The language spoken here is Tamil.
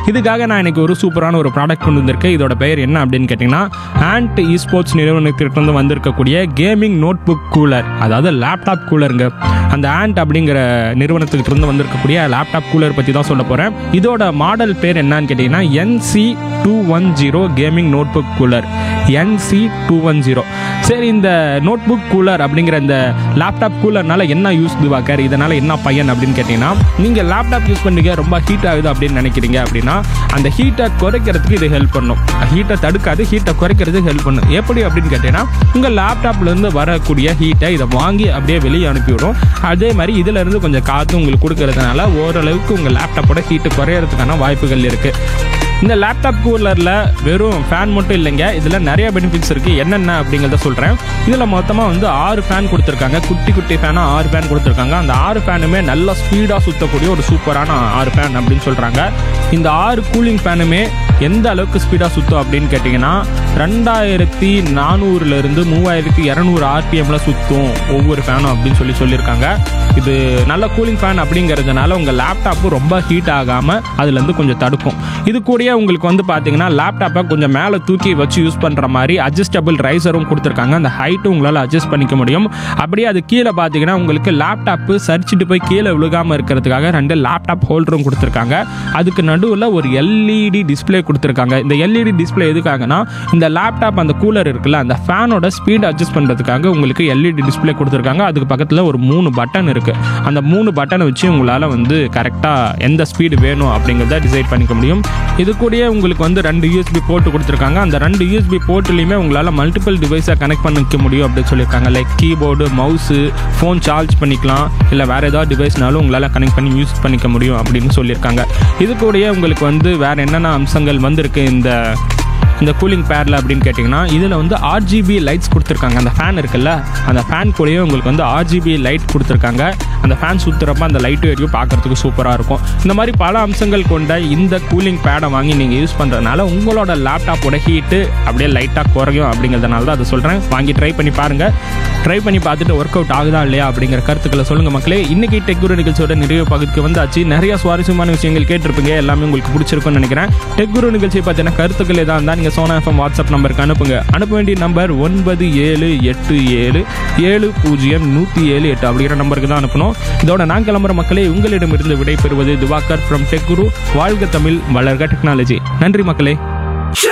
இதுக்காக நான் இன்னைக்கு ஒரு சூப்பரான ஒரு ப்ராடக்ட் கொண்டு வந்திருக்கேன் இதோட பெயர் என்ன அப்படின்னு கேட்டிங்கன்னா ஆண்ட் இ ஸ்போர்ட்ஸ் நிறுவனத்திலிருந்து வந்திருக்கக்கூடிய கேமிங் நோட் புக் கூலர் அதாவது லேப்டாப் கூலருங்க அந்த ஆண்ட் அப்படிங்கிற நிறுவனத்துக்கிட்ட இருந்து வந்திருக்கக்கூடிய லேப்டாப் கூலர் பற்றி தான் சொல்ல போகிறேன் இதோட மாடல் பேர் என்னன்னு கேட்டிங்கன்னா NC two one zero gaming notebook cooler NC two one zero சரி இந்த நோட் புக் கூலர் அப்படிங்கிற இந்த லேப்டாப் கூலர்னால என்ன யூஸ் திவாக்கர் இதனால என்ன பயன் அப்படின்னு கேட்டிங்கன்னா நீங்கள் லேப்டாப் யூஸ் பண்ணீங்க ரொம்ப ஹீட் ஆகுது அப்படின்னு நினைக்கிறீங்க அப்படின்னா அந்த ஹீட்டை குறைக்கிறதுக்கு இது ஹெல்ப் பண்ணும் ஹீட்டை தடுக்காது ஹீட்டை குறைக்கிறதுக்கு ஹெல்ப் பண்ணும் எப்படி அப்படின்னு கேட்டிங்கன்னா உங்கள் லேப்டாப்லேருந்து வரக்கூடிய ஹீட்டை இதை வாங்கி அப்படியே வெளியே அனுப்பிவிடும் அதே மாதிரி இதுல இருந்து கொஞ்சம் காற்று உங்களுக்கு கொடுக்கறதுனால ஓரளவுக்கு உங்கள் லேப்டாப்போட ஹீட்டு குறையறதுக்கான வாய்ப்புகள் இருக்குது இந்த லேப்டாப் கூலரில் வெறும் ஃபேன் மட்டும் இல்லைங்க இதில் நிறைய பெனிஃபிட்ஸ் இருக்குது என்னென்ன அப்படிங்கிறத சொல்கிறேன் இதில் மொத்தமாக வந்து ஆறு ஃபேன் கொடுத்துருக்காங்க குட்டி குட்டி ஃபேனாக ஆறு ஃபேன் கொடுத்துருக்காங்க அந்த ஆறு ஃபேனுமே நல்லா ஸ்பீடாக சுற்றக்கூடிய ஒரு சூப்பரான ஆறு ஃபேன் அப்படின்னு சொல்கிறாங்க இந்த ஆறு கூலிங் ஃபேனுமே எந்த அளவுக்கு ஸ்பீடாக சுற்றும் அப்படின்னு கேட்டிங்கன்னா ரெண்டாயிரத்தி நானூறுலேருந்து மூவாயிரத்தி இரநூறு ஆர்பிஎம்மில் சுற்றும் ஒவ்வொரு ஃபேனும் அப்படின்னு சொல்லி சொல்லியிருக்காங்க இது நல்ல கூலிங் ஃபேன் அப்படிங்கிறதுனால உங்கள் லேப்டாப்பு ரொம்ப ஹீட் ஆகாமல் அதுலேருந்து கொஞ்சம் தடுக்கும் இது கூடயே உங்களுக்கு வந்து பார்த்தீங்கன்னா லேப்டாப்பை கொஞ்சம் மேலே தூக்கி வச்சு யூஸ் பண்ணுற மாதிரி அட்ஜஸ்டபிள் ரைசரும் கொடுத்துருக்காங்க அந்த ஹைட்டும் உங்களால் அட்ஜஸ்ட் பண்ணிக்க முடியும் அப்படியே அது கீழே பார்த்தீங்கன்னா உங்களுக்கு லேப்டாப்பு சரிச்சிட்டு போய் கீழே விழுகாமல் இருக்கிறதுக்காக ரெண்டு லேப்டாப் ஹோல்டரும் கொடுத்துருக்காங்க அதுக்கு நடுவில் ஒரு எல்இடி டிஸ்ப்ளே கொடுத்துருக்காங்க இந்த எல்இடி டிஸ்ப்ளே எதுக்காகனா இந்த லேப்டாப் அந்த கூலர் இருக்குல்ல அந்த ஃபேனோட ஸ்பீட் அட்ஜஸ்ட் பண்ணுறதுக்காக உங்களுக்கு எல்இடி டிஸ்ப்ளே கொடுத்துருக்காங்க அதுக்கு பக்கத்தில் ஒரு மூணு பட்டன் இருக்குது அந்த மூணு பட்டனை வச்சு உங்களால் வந்து கரெக்டாக எந்த ஸ்பீடு வேணும் அப்படிங்கிறத டிசைட் பண்ணிக்க முடியும் இது கூடயே உங்களுக்கு வந்து ரெண்டு யூஎஸ்பி போர்ட்டு கொடுத்துருக்காங்க அந்த ரெண்டு யூஎஸ்பி போர்ட்லையுமே உங்களால் மல்டிபிள் டிவைஸை கனெக்ட் பண்ணிக்க முடியும் அப்படின்னு சொல்லியிருக்காங்க like keyboard mouse phone charge பண்ணிக்கலாம் இல்லை வேறு ஏதாவது டிவைஸ்னாலும் உங்களால் கனெக்ட் பண்ணி யூஸ் பண்ணிக்க முடியும் அப்படின்னு சொல்லியிருக்காங்க இது கூடயே உங்களுக்கு வந்து வேறு என்னென்ன அம்சங்கள் வந்திருக்கு இந்த இந்த கூலிங் பேரில் அப்படின்னு கேட்டிங்கன்னா இதில் வந்து ஆர்ஜிபி லைட்ஸ் கொடுத்துருக்காங்க அந்த ஃபேன் இருக்குல்ல அந்த ஃபேன் கூடயே உங்களுக்கு வந்து ஆர்ஜிபி லைட் கொடுத்துருக்காங்க அந்த ஃபேன் சுற்றுறப்ப அந்த லைட்டு எரியும் பார்க்குறதுக்கு சூப்பராக இருக்கும் இந்த மாதிரி பல அம்சங்கள் கொண்ட இந்த கூலிங் பேடை வாங்கி நீங்கள் யூஸ் பண்ணுறதுனால உங்களோட லேப்டாப்போட ஹீட்டு அப்படியே லைட்டாக குறையும் அப்படிங்கிறதுனால தான் அதை சொல்கிறேன் வாங்கி ட்ரை பண்ணி பாருங்கள் ட்ரை பண்ணி பார்த்துட்டு ஒர்க் அவுட் ஆகுதா இல்லையா அப்படிங்கிற கருத்துக்களை சொல்லுங்கள் மக்களே இன்னைக்கு டெக்குரு நிகழ்ச்சியோட நிறைவு பகுதிக்கு வந்தாச்சு நிறைய சுவாரஸ்யமான விஷயங்கள் கேட்டிருப்பீங்க எல்லாமே உங்களுக்கு பிடிச்சிருக்கும்னு நினைக்கிறேன் டெக்குரு நிகழ்ச்சி பற்றின கருத்துக்கள் எதாக இருந்தால் நீங்கள் சோனா எஃப்எம் வாட்ஸ்அப் நம்பருக்கு அனுப்புங்க அனுப்ப வேண்டிய நம்பர் ஒன்பது ஏழு எட்டு ஏழு ஏழு பூஜ்ஜியம் நூற்றி ஏழு எட்டு அப்படிங்கிற நம்பருக்கு தான் அனுப்பணும் இதோட நான் கிளம்புற மக்களே உங்களிடமிருந்து விடைபெறுவது திவாகர் ஃப்ரம் டெக்குரு வாழ்க தமிழ் வளர்க டெக்னாலஜி நன்றி மக்களே